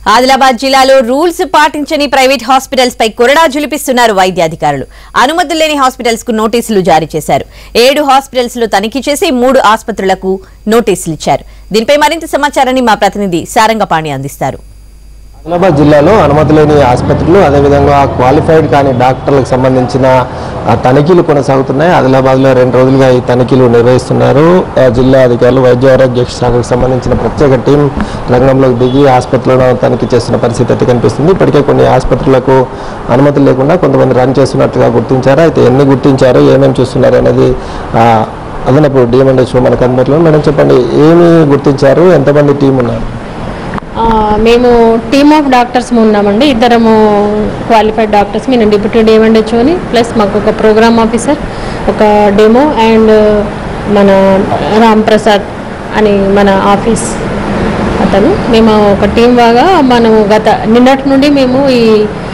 ఆదిలాబాద్ జిల్లాలో రూల్స్ పాటించని private hospitals పై కొరడా జులిపిస్తున్నారు వైద్యాధికారులు అనుమతులు లేని హాస్పిటల్స్ కు నోటీసులు జారీ చేశారు ఏడు హాస్పిటల్స్ లో తనిఖీ చేసి మూడు ఆసుపత్రులకు నోటీసులు ఇచ్చారు దీనిపై మరింత సమాచారాన్ని మా ప్రతినిధి సారంగపాణి అందిస్తారు ఆదిలాబాద్ జిల్లాలో అనుమతి లేని ఆసుపత్రులు అదేవిధంగా క్వాలిఫైడ్ కాని డాక్టర్లకు సంబంధించిన ఆ, తనిఖీలు కొనసాగుతున్నాయి ఆదిలాబాద్లో రెండు రోజులుగా ఈ తనిఖీలు నిర్వహిస్తున్నారు ఆ, జిల్లా అధికారులు వైద్య ఆరోగ్య శాఖకు సంబంధించిన ప్రత్యేక టీం రంగంలోకి దిగి ఆసుపత్రులను తనిఖీ చేస్తున్న పరిస్థితి అయితే కనిపిస్తుంది ఇప్పటికే కొన్ని ఆసుపత్రులకు అనుమతులు లేకుండా కొంతమంది రన్ చేస్తున్నట్టుగా గుర్తించారు అయితే ఎన్ని గుర్తించారు ఏమేమి చూస్తున్నారు అనేది ఆ, అదనపు డిఎంఎండ్హెచ్ఓ మనకు అందుబాటులో మేడం చెప్పండి ఏమి గుర్తించారు ఎంతమంది టీం ఉన్నారు ఆ, మేము టీమ్ ఆఫ్ డాక్టర్స్ ఉన్నామండి ఇద్దరము క్వాలిఫైడ్ డాక్టర్స్ నేను డిప్యూటీ డేమండొచ్చుని ప్లస్ మాకు ఒక ప్రోగ్రామ్ ఆఫీసర్ ఒక డెమో అండ్ మన రామ్ ప్రసాద్ అని మన ఆఫీస్ అతను మేము ఒక టీం బాగా మనము గత నిన్నటి నుండి మేము ఈ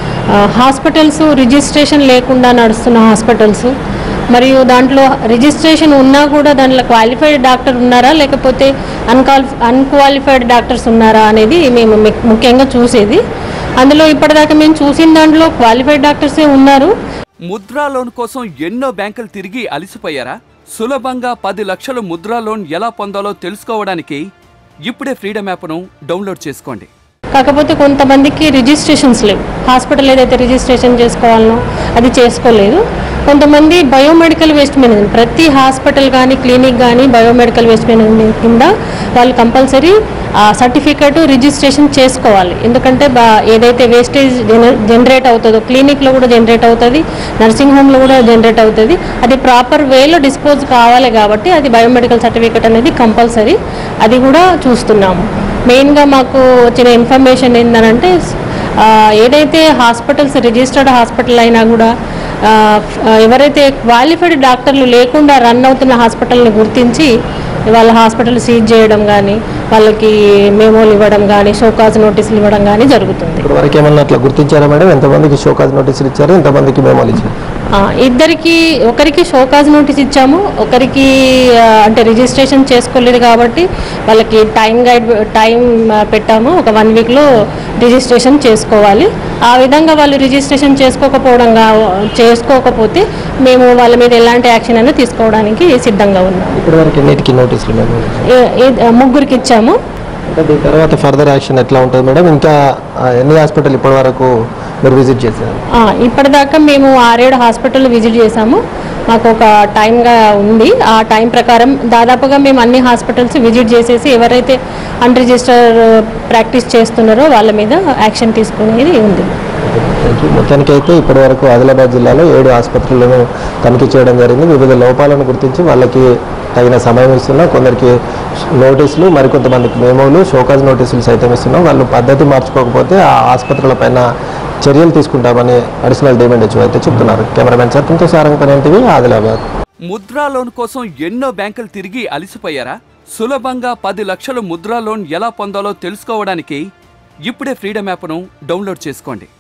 హాస్పిటల్స్ రిజిస్ట్రేషన్ లేకుండా నడుస్తున్న హాస్పిటల్స్ మరియు దాంట్లో రిజిస్ట్రేషన్ ఉన్నా కూడా దాంట్లో క్వాలిఫైడ్ డాక్టర్ ఉన్నారా లేకపోతే అన్కాల్ అన్క్వాలిఫైడ్ డాక్టర్స్ ఉన్నారా అనేది మేము ము- ముఖ్యంగా చూసేది అందులో ఇప్పటిదాకా మేము చూసిన దాంట్లో క్వాలిఫైడ్ డాక్టర్సే ఉన్నారు ముద్రా లోన్ కోసం ఎన్నో బ్యాంకులు తిరిగి అలసిపోయారా సులభంగా పది లక్షల ముద్రా లోన్ ఎలా పొందాలో తెలుసుకోవడానికి ఇప్పుడే ఫ్రీడమ్ యాప్ను డౌన్లోడ్ చేసుకోండి కాకపోతే కొంతమందికి రిజిస్ట్రేషన్స్ లేవు హాస్పిటల్ ఏదైతే రిజిస్ట్రేషన్ చేసుకోవాలనో అది చేసుకోలేదు కొంతమంది బయోమెడికల్ వేస్ట్ మేనేజ్మెంట్ ప్రతి హాస్పిటల్ కానీ క్లినిక్ కానీ బయోమెడికల్ వేస్ట్ మేనేజ్మెంట్ కింద వాళ్ళు కంపల్సరీ సర్టిఫికేట్ రిజిస్ట్రేషన్ చేసుకోవాలి ఎందుకంటే బా ఏదైతే వేస్టేజ్ జనరేట్ అవుతుందో క్లినిక్లో కూడా జనరేట్ అవుతుంది నర్సింగ్ హోమ్లో కూడా జనరేట్ అవుతుంది అది ప్రాపర్ వేలో డిస్పోజ్ కావాలి కాబట్టి అది బయోమెడికల్ సర్టిఫికేట్ అనేది కంపల్సరీ అది కూడా చూస్తున్నాము మెయిన్గా మాకు వచ్చిన ఇన్ఫర్మేషన్ ఏంటంటే ఆ, ఏదైతే హాస్పిటల్స్ రిజిస్టర్డ్ హాస్పిటల్ అయినా కూడా ఆ, ఎవరైతే క్వాలిఫైడ్ డాక్టర్లు లేకుండా రన్ అవుతున్న హాస్పిటల్ని గుర్తించి వాళ్ళ హాస్పిటల్ సీజ్ చేయడం కానీ వాళ్ళకి మెమోలు ఇవ్వడం కానీ షోకాజ్ నోటీసులు ఇవ్వడం కానీ జరుగుతుంది ఇప్పుడు వరకు ఏమన్నా అట్లా గుర్తించారా మేడం ఎంతమందికి షోకాజ్ నోటీసులు ఇచ్చారు ఎంతమందికి మేమోలు ఇచ్చారు ఆ, ఇద్దరికి ఒకరికి షోకాజ్ నోటీస్ ఇచ్చాము ఒకరికి ఆ, అంటే రిజిస్ట్రేషన్ చేసుకోలేదు కాబట్టి వాళ్ళకి టైం గైడ్ టైం ఆ, పెట్టాము ఒక వన్ వీక్లో రిజిస్ట్రేషన్ చేసుకోవాలి ఆ విధంగా వాళ్ళు రిజిస్ట్రేషన్ చేసుకోకపోవడం గా- చేసుకోకపోతే మేము వాళ్ళ మీద ఎలాంటి యాక్షన్ అయినా తీసుకోవడానికి సిద్ధంగా ఉన్నాము ఇప్పటి వరకు ఎన్నిటికి నోటీసులు మేడం ఏ- ఏ- ముగ్గురికి ఇచ్చాము అంటే దీని తర్వాత ఫర్దర్ యాక్షన్ ఎట్లా ఉంటుంది మేడం ఇంకా ఆ, ఎన్ని హాస్పిటల్ ఇప్పటి వరకు మీరు విజిట్ చేశారు ఆ, ఇప్పటిదాకా మేము ఆరేడు హాస్పిటల్ విజిట్ చేసాము మాకు ఒక టైంగా ఉంది ఆ టైం ప్రకారం దాదాపుగా మేము అన్ని హాస్పిటల్స్ విజిట్ చేసేసి ఎవరైతే అన్రిజిస్టర్ ప్రాక్టీస్ చేస్తున్నారో వాళ్ళ మీద యాక్షన్ తీసుకునేది ఉంది థ్యాంక్ యూ మొత్తానికి అయితే ఇప్పటి వరకు ఆదిలాబాద్ జిల్లాలో ఏడు ఆసుపత్రులను తనిఖీ చేయడం జరిగింది వివిధ లోపాలను గుర్తించి వాళ్ళకి తగిన సమయం ఇస్తున్నాం కొందరికి నోటీసులు మరికొంతమందికి మెమోలు షోకాజ్ నోటీసులు సైతం ఇస్తున్నాం వాళ్ళు పద్ధతి మార్చుకోకపోతే ఆ ఆసుపత్రుల పైన చర్యలు తీసుకుంటామని అడిషనల్ డిమాండ్ హెచ్ఓ అయితే చెప్తున్నారు కెమెరామెన్ సత్యంతో సారంగపని టీవీ ఆదిలాబాద్ ముద్రా లోన్ కోసం ఎన్నో బ్యాంకులు తిరిగి అలసిపోయారా సులభంగా పది లక్షల ముద్రా లోన్ ఎలా పొందాలో తెలుసుకోవడానికి ఇప్పుడే ఫ్రీడమ్ యాప్ను డౌన్లోడ్ చేసుకోండి